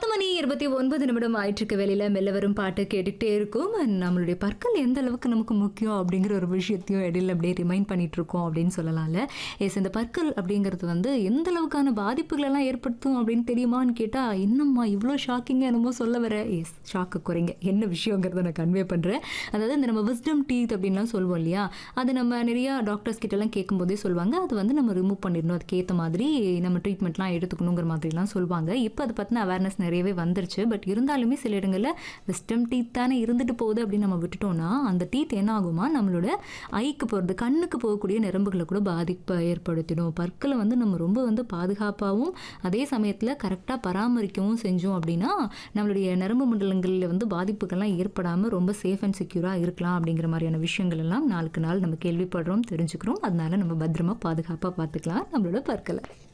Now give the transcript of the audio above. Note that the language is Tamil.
பத்து மணி இருபத்தி ஒன்பது நிமிடம் ஆயிட்டிருக்க வேலையில் மெல்ல வரும் பாட்டு கேட்டுக்கிட்டே இருக்கும் And நம்மளுடைய பற்கள் எந்த அளவுக்கு நமக்கு முக்கியம் அப்படிங்கிற ஒரு விஷயத்தையும் இடையில அப்படியே ரிமைண்ட் பண்ணிட்டு இருக்கோம் அப்படின்னு சொல்லலாம்ல எஸ் இந்த பற்கள் அப்படிங்கிறது வந்து எந்த அளவுக்கான பாதிப்புகள் எல்லாம் ஏற்படுத்தும் அப்படின்னு தெரியுமான்னு கேட்டால் என்னம்மா இவ்வளோ ஷாக்கிங்காக என்னமோ சொல்ல வர எஸ் ஷாக்கு குறைங்க என்ன விஷயங்கிறத நான் கன்வே பண்ணுறேன் அதாவது இந்த நம்ம விஸ்டம் டீத் அப்படின்லாம் சொல்லுவோம் இல்லையா அது நம்ம நிறையா டாக்டர்ஸ் கிட்டலாம் கேட்கும்போதே சொல்லுவாங்க அது வந்து நம்ம ரிமூவ் பண்ணிடணும் அதுக்கு ஏற்ற மாதிரி நம்ம ட்ரீட்மெண்ட்லாம் எடுத்துக்கணுங்கிற மாதிரிலாம் சொல்லுவாங்க இப்போ அதை பற்றின அவேர்னஸ் நிறையவே வந்துருச்சு பட் இருந்தாலுமே சில இடங்களில் விஸ்டம் டீத் தானே இருந்துட்டு போகுது அப்படின்னு நம்ம விட்டுட்டோம்னா அந்த டீத் என்ன ஆகுமா நம்மளோட ஐக்கு போகிறது கண்ணுக்கு போகக்கூடிய நரம்புகளை கூட பாதிப்பை ஏற்படுத்திடும் பற்களை வந்து நம்ம ரொம்ப வந்து பாதுகாப்பாகவும் அதே சமயத்தில் கரெக்டாக பராமரிக்கவும் செஞ்சோம் அப்படின்னா நம்மளுடைய நரம்பு மண்டலங்களில் வந்து பாதிப்புகள்லாம் ஏற்படாமல் ரொம்ப சேஃப் அண்ட் செக்யூராக இருக்கலாம் அப்படிங்கிற மாதிரியான விஷயங்கள் எல்லாம் நாளுக்கு நாள் நம்ம கேள்விப்படுறோம் தெரிஞ்சுக்கிறோம் அதனால நம்ம பத்திரமா பாதுகாப்பாக பார்த்துக்கலாம் நம்மளோட பற்களை